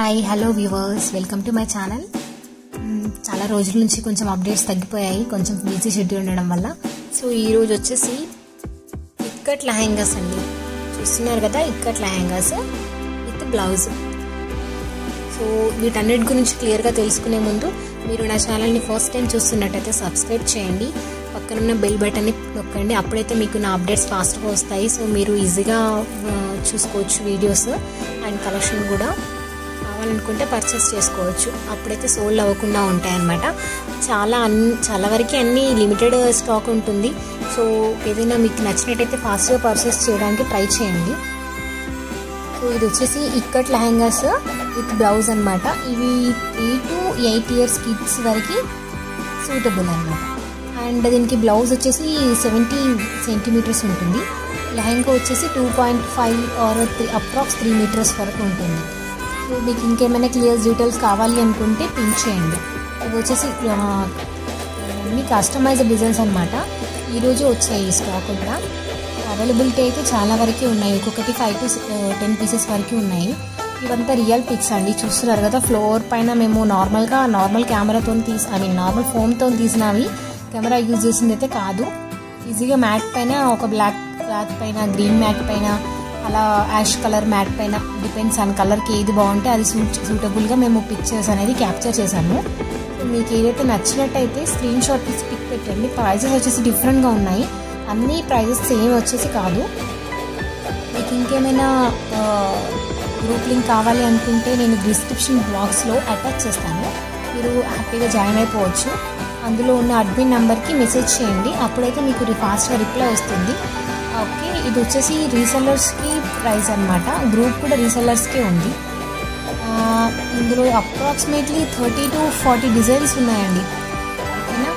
hi hello viewers welcome to my channel చాలా రోజుల నుంచి కొంచెం అప్డేట్స్ తగ్గిపోయాయి కొంచెం బిజీ షెడ్యూల్ ఉండడం వల్ల సో ఈ రోజు వచ్చేసి ఇక్కట్ లెహంగాస్ అండి చూస్తున్నారు కదా ikat lehengas with blouse so వీటన్నిటి గురించి క్లియర్గా తెలుసుకునే ముందు మీరు నా ఛానల్ని ఫస్ట్ టైం చూస్తున్నట్టయితే సబ్స్క్రైబ్ చేయండి పక్కనున్న బెల్ బటన్ని నొక్కండి అప్పుడైతే మీకు నా అప్డేట్స్ ఫాస్ట్గా వస్తాయి సో మీరు ఈజీగా ఆ, చూసుకోవచ్చు వీడియోస్ అండ్ కలెక్షన్ కూడా కావాలనుకుంటే పర్చేస్ చేసుకోవచ్చు అప్పుడైతే సోల్డ్ అవ్వకుండా ఉంటాయన్నమాట చాలా అన్ చాలా వరకు అన్ని లిమిటెడ్ స్టాక్ ఉంటుంది సో ఏదైనా మీకు నచ్చినట్టయితే ఫాస్ట్గా పర్చేస్ చేయడానికి ట్రై చేయండి సో ఇది వచ్చేసి ఇక్కట్ లెహంగాస్ విత్ బ్లౌజ్ అన్నమాట ఇవి three to eight years kids వరకు సూటబుల్ అన్నమాట అండ్ దీనికి బ్లౌజ్ వచ్చేసి సెవెంటీ సెంటీమీటర్స్ ఉంటుంది లెహంగా వచ్చేసి two point five or three approx three metres వరకు ఉంటుంది సో మీకు ఇంకేమైనా క్లియర్ డీటెయిల్స్ కావాలి అనుకుంటే పింక్ చేయండి ఇవి వచ్చేసి ఆ, అన్ని కస్టమైజ్డ్ డిజైన్స్ అనమాట ఈరోజు వచ్చాయి ఈ స్టాక్ కూడా అవైలబిలిటీ అయితే చాలా వరకే ఉన్నాయి ఒక్కొక్కటి ఫైవ్ టు టెన్ పీసెస్ వరకు ఉన్నాయి ఇవంతా రియల్ పిక్స్ అండి చూస్తున్నారు కదా ఫ్లోర్ పైన మేము నార్మల్గా నార్మల్ కెమెరాతో తీసి ఐ మీన్ నార్మల్ ఫోన్తో తీసినవి కెమెరా యూజ్ చేసింది అయితే కాదు ఈజీగా మ్యాట్ పైన ఒక బ్లాక్ క్లాత్ పైన గ్రీన్ మ్యాట్ పైన అలా యాష్ కలర్ మ్యాట్ పైన డిపెండ్స్ ఆన్ కలర్కి ఏది బాగుంటే అది సూట్ సూటబుల్గా మేము పిక్చర్స్ అనేది క్యాప్చర్ చేశాము సో మీకు ఏదైతే నచ్చినట్టయితే స్క్రీన్ షాట్ తీసి పిక్ పెట్టండి ప్రైజెస్ వచ్చేసి డిఫరెంట్గా ఉన్నాయి అన్ని ప్రైజెస్ సేమ్ వచ్చేసి కాదు మీకు ఇంకేమైనా గ్రూప్ లింక్ కావాలి అనుకుంటే నేను డిస్క్రిప్షన్ బాక్స్లో అటాచ్ చేస్తాను మీరు హ్యాపీగా జాయిన్ అయిపోవచ్చు అందులో ఉన్న అడ్మిన్ నెంబర్కి మెసేజ్ చేయండి అప్పుడైతే మీకు ఫాస్ట్గా రిప్లై వస్తుంది ఓకే ఇది వచ్చేసి రీసెల్లర్స్కి ప్రైస్ అనమాట గ్రూప్ కూడా రీసెల్లర్స్కే ఉంది ఆ, ఇందులో approximately thirty to forty designs ఉన్నాయండి ఓకేనా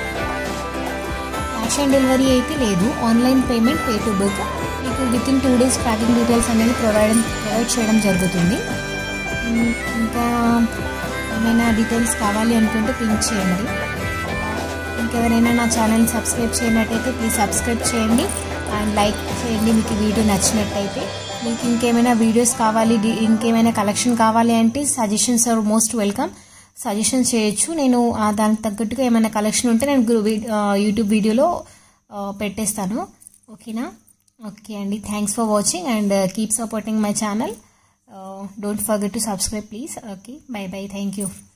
క్యాష్ ఆన్ డెలివరీ అయితే లేదు online payment pay to book మీకు within two days tracking details అనేది ప్రొవైడ్ ప్రొవైడ్ చేయడం జరుగుతుంది ఉమ్, ఇంకా ఏమైనా డీటెయిల్స్ కావాలి అనుకుంటే పింక్ చేయండి ఇంకెవరైనా నా ఛానల్ సబ్స్క్రైబ్ చేయనట్టయితే ప్లీజ్ సబ్స్క్రైబ్ చేయండి అండ్ లైక్ చేయండి మీకు ఈ వీడియో నచ్చినట్టయితే మీకు ఇంకేమైనా వీడియోస్ కావాలి డి- ఇంకేమైనా కలెక్షన్ కావాలి అంటే suggestions are most welcome suggestions చేయొచ్చు నేను ఆ, దానికి తగ్గట్టుగా ఏమైనా కలెక్షన్ ఉంటే నేను గ్రూ- వీ- ఆ, యూట్యూబ్ వీడియోలో ఆ, పెట్టేస్తాను ఓకేనా ఓకే అండి thanks for watching and keep supporting my channel don't forget to subscribe please okay bye bye thank you